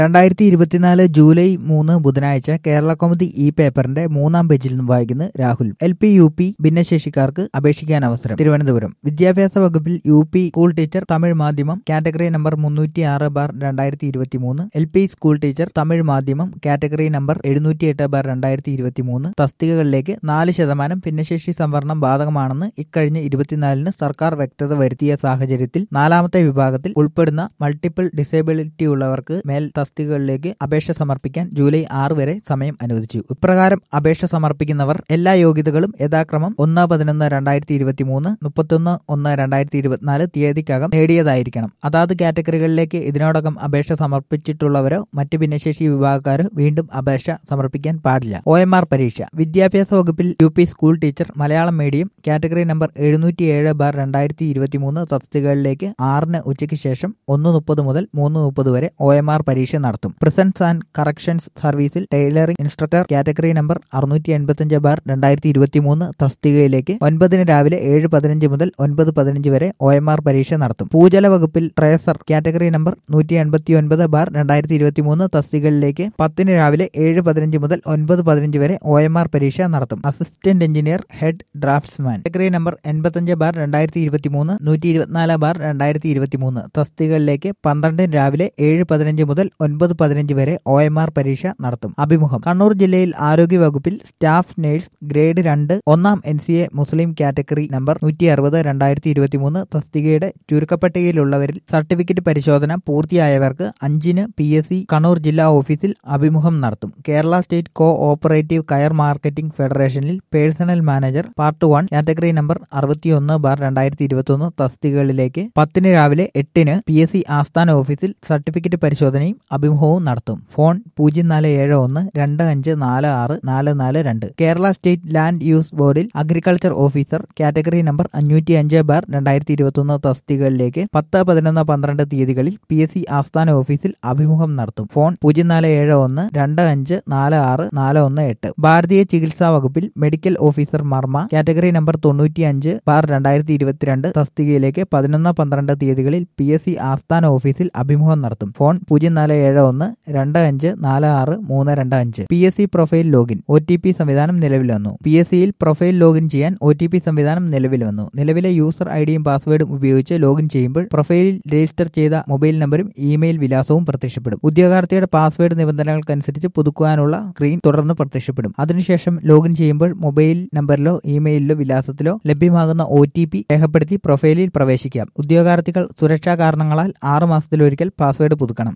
രണ്ടായിരത്തി ഇരുപത്തിനാല് ജൂലൈ മൂന്ന് ബുധനാഴ്ച കേരള കൗമുദി ഇ പേപ്പറിന്റെ മൂന്നാം പേജിൽ നിന്ന് വായിക്കുന്നത് Rahul L P U P ഭിന്നശേഷിക്കാർക്ക് അപേക്ഷിക്കാൻ അവസരം തിരുവനന്തപുരം വിദ്യാഭ്യാസ വകുപ്പിൽ U P school teacher Tamil മാധ്യമം കാറ്റഗറി നമ്പർ മുന്നൂറ്റി ആറ് ബാർ രണ്ടായിരത്തി ഇരുപത്തി മൂന്ന് L P school teacher Tamil മാധ്യമം കാറ്റഗറി നമ്പർ എഴുന്നൂറ്റി എട്ട് ബാർ രണ്ടായിരത്തി ഇരുപത്തി മൂന്ന് തസ്തികകളിലേക്ക് നാല് ശതമാനം ഭിന്നശേഷി സംവരണം ബാധകമാണെന്ന് ഇക്കഴിഞ്ഞ ഇരുപത്തിനാലിന് സർക്കാർ വ്യക്തത വരുത്തിയ സാഹചര്യത്തിൽ നാലാമത്തെ വിഭാഗത്തിൽ ഉൾപ്പെടുന്ന മൾട്ടിപ്പിൾ ഡിസേബിലിറ്റി ഉള്ളവർക്ക് മേൽ തസ്തികകളിലേക്ക് അപേക്ഷ സമർപ്പിക്കാൻ ജൂലൈ ആറ് വരെ സമയം അനുവദിച്ചു ഇപ്രകാരം അപേക്ഷ സമർപ്പിക്കുന്നവർ എല്ലാ യോഗ്യതകളും യഥാക്രമം ഒന്ന് പതിനൊന്ന് രണ്ടായിരത്തി ഇരുപത്തി മൂന്ന് മുപ്പത്തൊന്ന് ഒന്ന് രണ്ടായിരത്തി ഇരുപത്തിനാല് തീയതിക്കകം നേടിയതായിരിക്കണം അതാത് കാറ്റഗറികളിലേക്ക് ഇതിനോടകം അപേക്ഷ സമർപ്പിച്ചിട്ടുള്ളവരോ മറ്റ് ഭിന്നശേഷി വിഭാഗക്കാരോ വീണ്ടും അപേക്ഷ സമർപ്പിക്കാൻ പാടില്ല ഒ എം ആർ പരീക്ഷ വിദ്യാഭ്യാസ വകുപ്പിൽ U P school teacher Malayalam medium category number എഴുന്നൂറ്റി ഏഴ് ബാർ രണ്ടായിരത്തി ഇരുപത്തി മൂന്ന് തസ്തികകളിലേക്ക് ആറിന് ഉച്ചയ്ക്ക് ശേഷം ഒന്ന് മുപ്പത് മുതൽ മൂന്ന് മുപ്പത് വരെ ഒ എം ആർ പരീക്ഷ നടത്തും പ്രിസൻസ് ആൻഡ് കറക്ഷൻസ് സർവീസിൽ ടൈലറിംഗ് ഇൻസ്ട്രക്ടർ കാറ്റഗറി നമ്പർ അറുന്നൂറ്റി എൺപത്തിയഞ്ച് ബാർ രണ്ടായിരത്തി ഇരുപത്തി മൂന്ന് തസ്തികയിലേക്ക് ഒൻപതിന് രാവിലെ ഏഴ് പതിനഞ്ച് മുതൽ ഒൻപത് പതിനഞ്ച് വരെ ഒ എം ആർ പരീക്ഷ നടത്തും ഭൂജല വകുപ്പിൽ ട്രേസർ കാറ്റഗറി നമ്പർ നൂറ്റി എൺപത്തി ഒൻപത് ബാർ രണ്ടായിരത്തി ഇരുപത്തി മൂന്ന് തസ്തികകളിലേക്ക് പത്തിന് രാവിലെ ഏഴ് പതിനഞ്ച് മുതൽ ഒൻപത് പതിനഞ്ച് വരെ ഒ എം ആർ പരീക്ഷ നടത്തും assistant engineer head draftsman category number എൺപത്തഞ്ച് ബാർ രണ്ടായിരത്തി ഇരുപത്തി മൂന്ന് നൂറ്റി ഇരുപത്തിനാല് ബാർ രണ്ടായിരത്തി ഇരുപത്തി മൂന്ന് തസ്തികകളിലേക്ക് പന്ത്രണ്ടിന് രാവിലെ ഏഴ് പതിനഞ്ച് മുതൽ ഒൻപത് പതിനഞ്ച് വരെ ഒ എം ആർ പരീക്ഷ നടത്തും അഭിമുഖം കണ്ണൂർ ജില്ലയിൽ ആരോഗ്യ വകുപ്പിൽ സ്റ്റാഫ് നഴ്സ് ഗ്രേഡ് രണ്ട് ഒന്നാം N C A Muslim category number നൂറ്റി അറുപത് രണ്ടായിരത്തി ഇരുപത്തി മൂന്ന് തസ്തികയുടെ ചുരുക്കപ്പട്ടികയിലുള്ളവരിൽ സർട്ടിഫിക്കറ്റ് പരിശോധന പൂർത്തിയായവർക്ക് അഞ്ചിന് പി എസ് സി കണ്ണൂർ ജില്ലാ ഓഫീസിൽ അഭിമുഖം നടത്തും Kerala state cooperative coir marketing ഫെഡറേഷനിൽ personnel manager part one category number അറുപത്തിയൊന്ന് ബാർ രണ്ടായിരത്തി ഇരുപത്തി തസ്തികകളിലേക്ക് പത്തിന് രാവിലെ എട്ടിന് പി എസ് സി ആസ്ഥാന ഓഫീസിൽ സർട്ടിഫിക്കറ്റ് പരിശോധനയും അഭിമുഖവും നടത്തും ഫോൺ പൂജ്യം നാല് ഏഴ് ഒന്ന് രണ്ട് അഞ്ച് നാല് ആറ് നാല് നാല് രണ്ട് കേരള സ്റ്റേറ്റ് ലാൻഡ് യൂസ് ബോർഡിൽ അഗ്രികൾച്ചർ ഓഫീസർ കാറ്റഗറി നമ്പർ അഞ്ഞൂറ്റി അഞ്ച് ബാർ രണ്ടായിരത്തി ഇരുപത്തൊന്ന് തസ്തികകളിലേക്ക് പത്ത് പതിനൊന്ന് പന്ത്രണ്ട് തീയതികളിൽ പി എസ് സി ആസ്ഥാന ഓഫീസിൽ അഭിമുഖം നടത്തും ഫോൺ പൂജ്യം നാല് ഏഴ് ഒന്ന് രണ്ട് അഞ്ച് നാല് ആറ് നാല് ഒന്ന് എട്ട് ഭാരതീയ ചികിത്സാ വകുപ്പിൽ മെഡിക്കൽ ഓഫീസർ മർമ്മ കാറ്റഗറി നമ്പർ തൊണ്ണൂറ്റി അഞ്ച് ബാർ രണ്ടായിരത്തി ഇരുപത്തിരണ്ട് തസ്തികയിലേക്ക് പതിനൊന്ന് പന്ത്രണ്ട് തീയതികളിൽ പി എസ് സി ആസ്ഥാന ഓഫീസിൽ അഭിമുഖം നടത്തും ഫോൺ പൂജ്യം നാല് ഏഴ് ഒന്ന് രണ്ട് അഞ്ച് നാല് ആറ് മൂന്ന് രണ്ട് അഞ്ച് P S C profile login O T P സംവിധാനം നിലവിൽ വന്നു പി എസ് സിയിൽ പ്രൊഫൈൽ ലോഗിൻ ചെയ്യാൻ ഒ ടി പി സംവിധാനം നിലവിൽ വന്നു നിലവിലെ യൂസർ ഐഡിയും പാസ്വേഡും ഉപയോഗിച്ച് ലോഗിൻ ചെയ്യുമ്പോൾ പ്രൊഫൈലിൽ രജിസ്റ്റർ ചെയ്ത മൊബൈൽ നമ്പറും ഇമെയിൽ വിലാസവും പ്രത്യക്ഷപ്പെടും ഉദ്യോഗാർത്ഥിയുടെ പാസ്വേഡ് നിബന്ധനകൾക്കനുസരിച്ച് പുതുക്കുവാനുള്ള സ്ക്രീൻ തുടർന്ന് പ്രത്യക്ഷപ്പെടും അതിനുശേഷം ലോഗിൻ ചെയ്യുമ്പോൾ മൊബൈൽ നമ്പറിലോ ഇമെയിലിലോ വിലാസത്തിലോ ലഭ്യമാകുന്ന ഒ ടി പി രേഖപ്പെടുത്തി പ്രൊഫൈലിൽ പ്രവേശിക്കാം ഉദ്യോഗാർത്ഥികൾ സുരക്ഷാ കാരണങ്ങളാൽ ആറ് മാസത്തിലൊരിക്കൽ പാസ്വേഡ് പുതുക്കണം